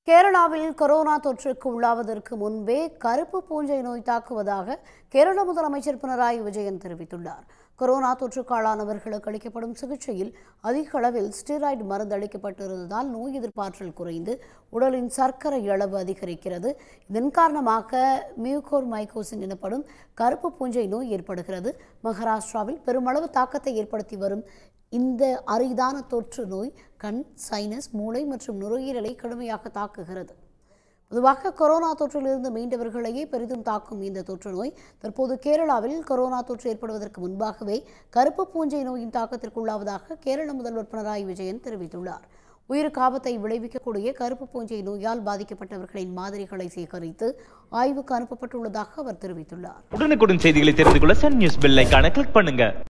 கேரளாவில் கொரோனா தொற்றுக்கு உள்ளாவதற்கு முன்பே கருப்பு பூஞ்சை நோய் தாக்குவதாக கேரள முதலமைச்சர் பினராயி விஜயன் தெரிவித்துள்ளார் கொரோனா தொற்றுக்கு ஆளானவர்களுக்கு அளிக்கப்படும் சிகிச்சையில் அதிக அளவில் ஸ்டீராய்டு மருந்து அளிக்கப்பட்டிருந்ததால் நோய் எதிர்ப்பாற்றல் குறைந்து உடலின் சர்க்கரை அளவு அதிகரிக்கிறது இதன் காரணமாக மியூகோர் மைக்கோசின் எனப்படும் கருப்பு பூஞ்சை நோய் ஏற்படுகிறது மகாராஷ்டிராவில் பெருமளவு தாக்கத்தை ஏற்படுத்தி வரும் இந்த அரிதான தொற்று நோய் கண் சைனஸ் மூளை மற்றும் நுரையீரலை கடுமையாக தாக்குகிறது பொதுவாக கொரோனா தொற்றிலிருந்து மீண்டவர்களையே பெரிதும் தாக்கும் இந்த தொற்று நோய் தற்போது கேரளாவில் கொரோனா தொற்று ஏற்படுவதற்கு முன்பாகவே கருப்பு பூஞ்சை நோயின் தாக்கத்திற்குள்ளாவதாக கேரள முதல்வர் பினராயி விஜயன் தெரிவித்துள்ளார் உயிருக்கு ஆபத்தை விளைவிக்கக்கூடிய கருப்பு பூஞ்சை நோயால் பாதிக்கப்பட்டவர்களின் மாதிரிகளை சேகரித்து ஆய்வுக்கு அனுப்பப்பட்டுள்ளதாக அவர் தெரிவித்துள்ளார் உடனுக்குடன் செய்திகளை தெரிந்து கொள்ள சன் நியூஸ் பெல் ஐகானை கிளிக் பண்ணுங்க